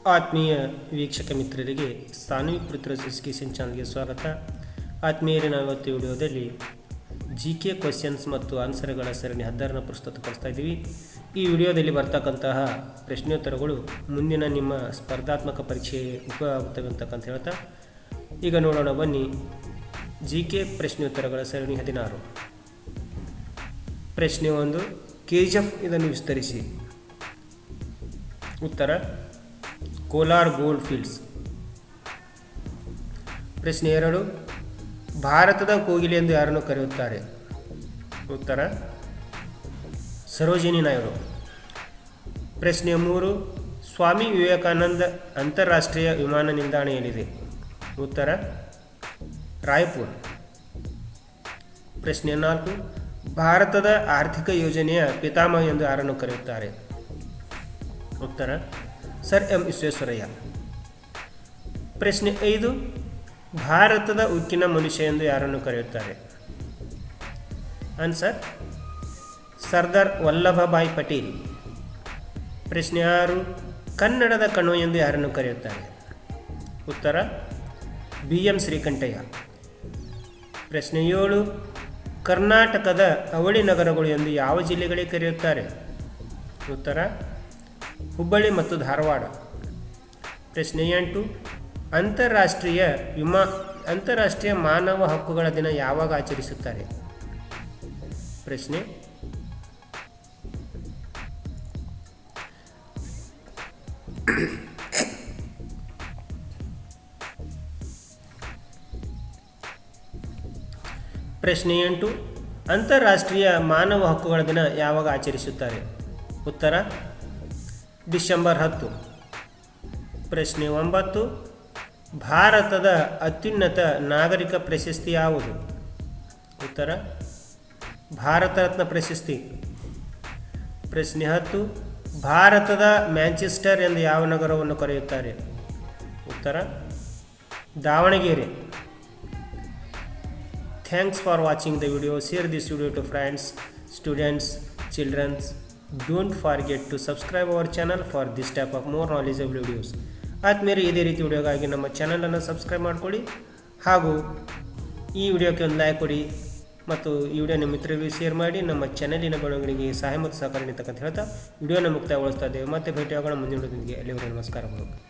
ಆತ್ಮೀಯ ವೀಕ್ಷಕ ಮಿತ್ರರಿಗೆ ಸಾನ್ವಿ ಪುತ್ರ ಎಜುಕೇಷನ್ ಚಾನಲ್ಗೆ ಸ್ವಾಗತ ಆತ್ಮೀಯರೇ ನಾವು ಇವತ್ತು ವಿಡಿಯೋದಲ್ಲಿ ಜಿ ಕೆ ಕ್ವಶನ್ಸ್ ಮತ್ತು ಆನ್ಸರ್ಗಳ ಸರಣಿ ಹದ್ದಾರನ ಪ್ರಸ್ತುತಪಡಿಸ್ತಾ ಇದ್ದೀವಿ ಈ ವಿಡಿಯೋದಲ್ಲಿ ಬರ್ತಕ್ಕಂತಹ ಪ್ರಶ್ನೋತ್ತರಗಳು ಮುಂದಿನ ನಿಮ್ಮ ಸ್ಪರ್ಧಾತ್ಮಕ ಪರೀಕ್ಷೆಗೆ ಉಪಯೋಗ ಆಗುತ್ತವೆ ಅಂತಕ್ಕಂತ ಹೇಳ್ತಾ ಈಗ ನೋಡೋಣ ಬನ್ನಿ ಜಿ ಕೆ ಪ್ರಶ್ನೋತ್ತರಗಳ ಸರಣಿ ಹದಿನಾರು ಪ್ರಶ್ನೆ ಒಂದು ಕೆ ಜಿ ಎಫ್ ಇದನ್ನು ವಿಸ್ತರಿಸಿ ಉತ್ತರ ಕೋಲಾರ್ ಗೋಲ್ಡ್ ಫೀಲ್ಡ್ಸ್ ಪ್ರಶ್ನೆ ಎರಡು ಭಾರತದ ಕೋಗಿಲೆ ಎಂದು ಯಾರನ್ನು ಕರೆಯುತ್ತಾರೆ ಉತ್ತರ ಸರೋಜಿನಿ ನಾಯ್ಡು ಪ್ರಶ್ನೆ ಮೂರು ಸ್ವಾಮಿ ವಿವೇಕಾನಂದ ಅಂತಾರಾಷ್ಟ್ರೀಯ ವಿಮಾನ ನಿಲ್ದಾಣ ಎಲ್ಲಿದೆ ಉತ್ತರ ರಾಯ್ಪುರ್ ಪ್ರಶ್ನೆ ನಾಲ್ಕು ಭಾರತದ ಆರ್ಥಿಕ ಯೋಜನೆಯ ಪಿತಾಮಹ ಎಂದು ಯಾರನ್ನು ಕರೆಯುತ್ತಾರೆ ಉತ್ತರ ಸರ್ ಎಂ ವಿಶ್ವೇಶ್ವರಯ್ಯ ಪ್ರಶ್ನೆ ಐದು ಭಾರತದ ಉಕ್ಕಿನ ಮನುಷ್ಯ ಎಂದು ಯಾರನ್ನು ಕರೆಯುತ್ತಾರೆ ಆನ್ಸರ್ ಸರ್ದಾರ್ ವಲ್ಲಭಭಾಯ್ ಪಟೇಲ್ ಪ್ರಶ್ನೆ ಆರು ಕನ್ನಡದ ಕಣು ಎಂದು ಯಾರನ್ನು ಕರೆಯುತ್ತಾರೆ ಉತ್ತರ ಬಿ ಎಂ ಶ್ರೀಕಂಠಯ್ಯ ಪ್ರಶ್ನೆ ಏಳು ಕರ್ನಾಟಕದ ಅವಳಿ ನಗರಗಳು ಎಂದು ಯಾವ ಜಿಲ್ಲೆಗಳಿಗೆ ಕರೆಯುತ್ತಾರೆ ಉತ್ತರ ಹುಬ್ಬಳ್ಳಿ ಮತ್ತು ಧಾರವಾಡ ಪ್ರಶ್ನೆ ಎಂಟು ಅಂತಾರಾಷ್ಟ್ರೀಯ ವಿಮಾ ಅಂತಾರಾಷ್ಟ್ರೀಯ ಮಾನವ ಹಕ್ಕುಗಳ ದಿನ ಯಾವಾಗ ಆಚರಿಸುತ್ತಾರೆ ಪ್ರಶ್ನೆ ಪ್ರಶ್ನೆ ಎಂಟು ಅಂತಾರಾಷ್ಟ್ರೀಯ ಮಾನವ ಹಕ್ಕುಗಳ ದಿನ ಯಾವಾಗ ಆಚರಿಸುತ್ತಾರೆ ಉತ್ತರ ಡಿಸೆಂಬರ್ ಹತ್ತು ಪ್ರಶ್ನೆ ಒಂಬತ್ತು ಭಾರತದ ಅತ್ಯುನ್ನತ ನಾಗರಿಕ ಪ್ರಶಸ್ತಿ ಯಾವುದು ಉತ್ತರ ಭಾರತ ರತ್ನ ಪ್ರಶಸ್ತಿ ಪ್ರಶ್ನೆ ಹತ್ತು ಭಾರತದ ಮ್ಯಾಂಚೆಸ್ಟರ್ ಎಂದು ಯಾವ ನಗರವನ್ನು ಕರೆಯುತ್ತಾರೆ ಉತ್ತರ Davanagere thanks for watching the video share this video to friends students childrens don't forget to subscribe our channel for this type of more knowledgeable videos ಆದ್ಮೇಲೆ ಇದೇ ರೀತಿ ವಿಡಿಯೋಗಾಗಿ ನಮ್ಮ ಚಾನಲನ್ನು ಸಬ್ಸ್ಕ್ರೈಬ್ ಮಾಡಿಕೊಳ್ಳಿ ಹಾಗೂ ಈ ವಿಡಿಯೋಕ್ಕೆ ಒಂದು ಲೈಕ್ ಕೊಡಿ ಮತ್ತು ಈ ವಿಡಿಯೋ ನಿಮ್ಮ ಮಿತ್ರರಿಗೆ ಶೇರ್ ಮಾಡಿ ನಮ್ಮ ಚಾನಲಿನ ಬೆಳವಣಿಗೆಗೆ ಸಹಾಯ ಮತ್ತು ಸಹಕಾರ ನೀಡತಕ್ಕಂತ ಹೇಳ್ತಾ ವಿಡಿಯೋನ ಮುಕ್ತಾಯಗೊಳಿಸ್ತಾ ಇದ್ದೇವೆ ಮತ್ತೆ ಭೇಟಿಯಾಗೋಣ ಮುಂದಿನ ವಿಡಿಯೋದೊಂದಿಗೆ ಅಲ್ಲಿವರೆಗೆ ನಮಸ್ಕಾರಗಳು